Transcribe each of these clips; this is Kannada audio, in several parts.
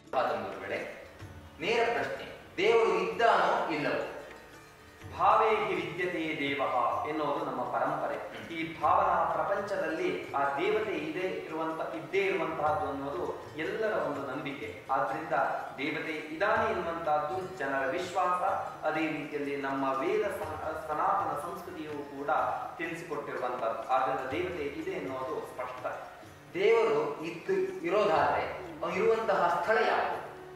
ಗುರುಗಳೇ ನೇರ ಪ್ರಶ್ನೆ ದೇವರು ಇದ್ದಾನೋ ಇಲ್ಲವೋ ಭಾವೇ ಹಿ ವಿದ್ಯತೆ ದೇವ ಎನ್ನುವುದು ನಮ್ಮ ಪರಂಪರೆ ಈ ಭಾವನಾ ಪ್ರಪಂಚದಲ್ಲಿ ಆ ದೇವತೆ ಇದೆ ಇರುವಂತ ಇದ್ದೇ ಇರುವಂತಹದ್ದು ಅನ್ನೋದು ಎಲ್ಲರ ಒಂದು ನಂಬಿಕೆ ಆದ್ರಿಂದ ದೇವತೆ ಇದಾನೆ ಎನ್ನುವಂತಹದ್ದು ಜನರ ವಿಶ್ವಾಸ ಅದೇ ರೀತಿಯಲ್ಲಿ ನಮ್ಮ ವೇದ ಸ- ಸನಾತನ ಸಂಸ್ಕೃತಿಯು ಕೂಡ ತಿಳಿಸಿಕೊಟ್ಟಿರುವಂತಹದ್ದು ಆದ್ರಿಂದ ದೇವತೆ ಇದೆ ಎನ್ನುವುದು ಸ್ಪಷ್ಟ ದೇವರು ಇದ್ದು ಇರೋದಾದ್ರೆ ಅವನು ಇರುವಂತಹ ಸ್ಥಳ ಯಾವುದು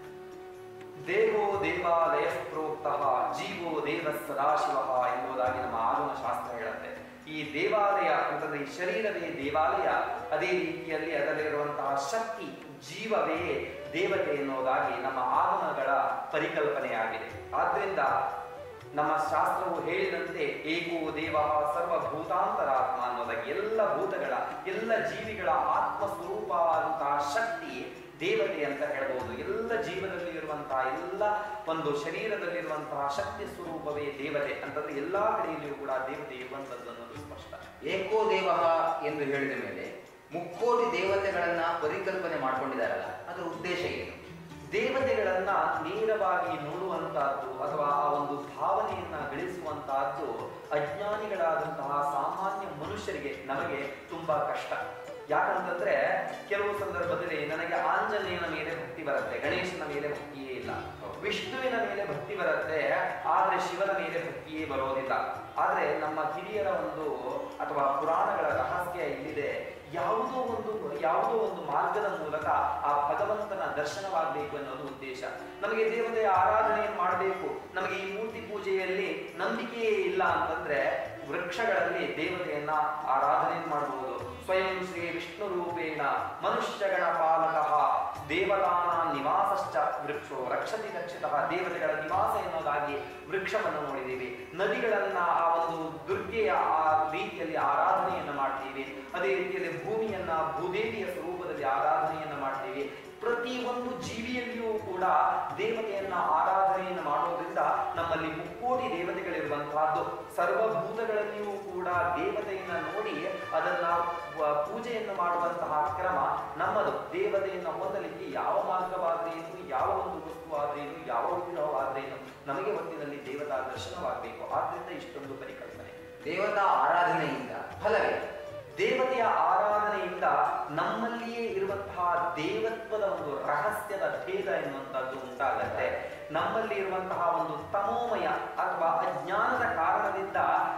ದೇವೋ ದೇವಾಲಯ ಪ್ರೋಕ್ತ ಜೀವೋ ದೇವ ಸದಾಶಿವ ಎನ್ನುವುದಾಗಿ ನಮ್ಮ ಆಗಮ ಶಾಸ್ತ್ರ ಹೇಳುತ್ತೆ ಈ ದೇವಾಲಯ ಅಂತಂದ್ರೆ ಈ ಶರೀರವೇ ದೇವಾಲಯ ಅದೇ ರೀತಿಯಲ್ಲಿ ಅದರಲ್ಲಿರುವಂತಹ ಶಕ್ತಿ ಜೀವವೇ ದೇವತೆ ಎನ್ನುವುದಾಗಿ ನಮ್ಮ ಆಗಮಗಳ ಪರಿಕಲ್ಪನೆಯಾಗಿದೆ ಆದ್ರಿಂದ ನಮ್ಮ ಶಾಸ್ತ್ರವು ಹೇಳಿದಂತೆ ಏಕೋ ದೇವ ಸರ್ವಭೂತಾಂತರಾತ್ಮ ಅನ್ನೋದಾಗಿ ಎಲ್ಲ ಭೂತಗಳ ಎಲ್ಲ ಜೀವಿಗಳ ಆತ್ಮ ಸ್ವರೂಪವಾದಂತಹ ಶಕ್ತಿ ದೇವತೆ ಅಂತ ಹೇಳ್ಬೋದು ಎಲ್ಲ ಜೀವದಲ್ಲಿ ಇರುವಂತಹ ಎಲ್ಲ ಒಂದು ಶರೀರದಲ್ಲಿರುವಂತಹ ಶಕ್ತಿ ಸ್ವರೂಪವೇ ದೇವತೆ ಅಂತಂದ್ರೆ ಎಲ್ಲಾ ಕಡೆಯಲ್ಲಿಯೂ ಕೂಡ ದೇವತೆ ಇರುವಂತದ್ದು ಅನ್ನೋದು ಸ್ಪಷ್ಟ ಏಕೋ ದೇವ ಎಂದು ಹೇಳಿದ ಮೇಲೆ ಮುಕ್ಕೋಟಿ ದೇವತೆಗಳನ್ನ ಪರಿಕಲ್ಪನೆ ಮಾಡ್ಕೊಂಡಿದಾರಲ್ಲ ಅದರ ಉದ್ದೇಶ ಏನು ದೇವತೆಗಳನ್ನ ನೇರವಾಗಿ ನೋಡುವಂತಹದ್ದು ಅಥವಾ ಆ ಒಂದು ಭಾವನೆಯನ್ನ ಗಳಿಸುವಂತಹದ್ದು ಅಜ್ಞಾನಿಗಳಾದಂತಹ ಸಾಮಾನ್ಯ ಮನುಷ್ಯರಿಗೆ ನಮಗೆ ತುಂಬಾ ಕಷ್ಟ ಯಾಕಂತಂದ್ರೆ ಕೆಲವು ಸಂದರ್ಭದಲ್ಲಿ ನನಗೆ ಆಂಜನೇಯನ ಮೇಲೆ ಭಕ್ತಿ ಬರುತ್ತೆ ಗಣೇಶನ ಮೇಲೆ ಭಕ್ತಿಯೇ ಇಲ್ಲ ವಿಷ್ಣುವಿನ ಮೇಲೆ ಭಕ್ತಿ ಬರುತ್ತೆ ಆದ್ರೆ ಶಿವನ ಮೇಲೆ ಭಕ್ತಿಯೇ ಬರೋದಿಲ್ಲ ಆದ್ರೆ ನಮ್ಮ ಹಿರಿಯರ ಒಂದು ಅಥವಾ ಪುರಾಣಗಳ ರಹಸ್ಯ ಇಲ್ಲಿದೆ ಯಾವುದೋ ಒಂದು ಯಾವುದೋ ಒಂದು ಮಾರ್ಗದ ಮೂಲಕ ಆ ಭಗವಂತನ ದರ್ಶನವಾಗಬೇಕು ಅನ್ನೋದು ಉದ್ದೇಶ ನಮಗೆ ದೇವತೆಯ ಆರಾಧನೆಯನ್ನು ಮಾಡಬೇಕು ನಮಗೆ ಈ ಮೂರ್ತಿ ಪೂಜೆಯಲ್ಲಿ ನಂಬಿಕೆಯೇ ಇಲ್ಲ ಅಂತಂದ್ರೆ ವೃಕ್ಷಗಳಲ್ಲಿ ದೇವತೆಯನ್ನ ಆರಾಧನೆ ಮಾಡಬಹುದು ಸ್ವಯಂ ಶ್ರೀ ವಿಷ್ಣು ರೂಪೇಣ ಮನುಷ್ಯಗಣ ಪಾಲಕ ದೇವತಾನ ನಿವಾಸಶ್ಚ ವೃಕ್ಷೋ ರಕ್ಷತಿ ರಕ್ಷಿತ ದೇವತೆಗಳ ನಿವಾಸ ಎನ್ನುವುದಾಗಿ ವೃಕ್ಷವನ್ನು ನೋಡಿದ್ದೀವಿ ನದಿಗಳನ್ನ ಆ ಒಂದು ದುರ್ಗೆಯ ಆ ರೀತಿಯಲ್ಲಿ ಆರಾಧನೆಯನ್ನ ಮಾಡ್ತೀವಿ ಅದೇ ರೀತಿಯಲ್ಲಿ ಭೂಮಿಯನ್ನ ಭೂದೇವಿಯ ಸ್ವರೂಪದಲ್ಲಿ ಆರಾಧನೆಯನ್ನ ಮಾಡ್ತೀವಿ ಪ್ರತಿ ಒಂದು ಜೀವಿಯಲ್ಲಿಯೂ ಕೂಡ ದೇವತೆಯನ್ನ ಆರಾಧನೆಯನ್ನ ಮಾಡೋದ್ರಿಂದ ನಮ್ಮಲ್ಲಿ ಮುಕ್ಕೋಟಿ ದೇವತೆಗಳಿರುವಂತಹದ್ದು ಸರ್ವಭೂತಗಳಲ್ಲಿಯೂ ಕೂಡ ದೇವತೆಯನ್ನ ನೋಡಿ ಅದನ್ನ ವ- ಪೂಜೆಯನ್ನು ಮಾಡುವಂತಹ ಕ್ರಮ ನಮ್ಮದು ದೇವತೆಯನ್ನ ಹೊಂದಲಿಕ್ಕೆ ಯಾವ ಮಾರ್ಗವಾದ್ರೇನು ಯಾವ ಒಂದು ವಸ್ತುವಾದ್ರೇನು ಯಾವ ವಿಗ್ರಹವಾದ್ರೇನು ನಮಗೆ ಒಟ್ಟಿನಲ್ಲಿ ದೇವತಾ ದರ್ಶನವಾಗಬೇಕು ಆದ್ರಿಂದ ಇಷ್ಟೊಂದು ಪರಿಕಲ್ಪನೆ ದೇವತಾ ಆರಾಧನೆಯಿಂದ ಫಲವೇ ದೇವತೆಯ ಆರಾಧನೆಯಿಂದ ನಮ್ಮಲ್ಲಿಯೇ ಇರುವಂತಹ ದೇವತ್ವದ ಒಂದು ರಹಸ್ಯದ ಭೇದ ಎನ್ನುವಂತದ್ದು ಉಂಟಾಗತ್ತೆ ನಮ್ಮಲ್ಲಿ ಇರುವಂತಹ ಒಂದು ತಮೋಮಯ ಅಥವಾ ಅಜ್ಞಾನದ ಕಾರಣದಿಂದ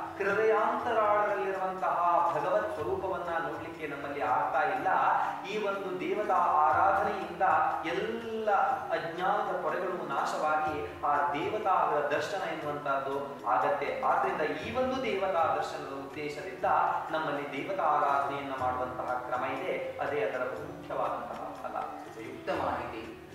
ಹೃದಯಾಂತರಾಳದಲ್ಲಿರುವಂತಹ ಭಗವತ್ ಸ್ವರೂಪವನ್ನ ನೋಡ್ಲಿಕ್ಕೆ ನಮ್ಮಲ್ಲಿ ಆಗ್ತಾ ಇಲ್ಲ ಈ ಒಂದು ದೇವತಾ ಆರಾಧನೆಯಿಂದ ಎಲ್ಲ ಅಜ್ಞಾನದ ಕೊರೆಗಳು ನಾಶವಾಗಿ ಆ ದೇವತಾಗಳ ದರ್ಶನ ಎನ್ನುವಂತಹದ್ದು ಆಗತ್ತೆ ಆದ್ರಿಂದ ಈ ಒಂದು ದೇವತಾ ದರ್ಶನದ ಉದ್ದೇಶದಿಂದ ನಮ್ಮಲ್ಲಿ ದೇವತಾ ಆರಾಧನೆಯನ್ನ ಮಾಡುವಂತಹ ಕ್ರಮ ಇದೆ ಅದೇ ಅದರ ಮುಖ್ಯವಾದಂತಹ ಫಲ ಉಪಯುಕ್ತ ಮಾಹಿತಿ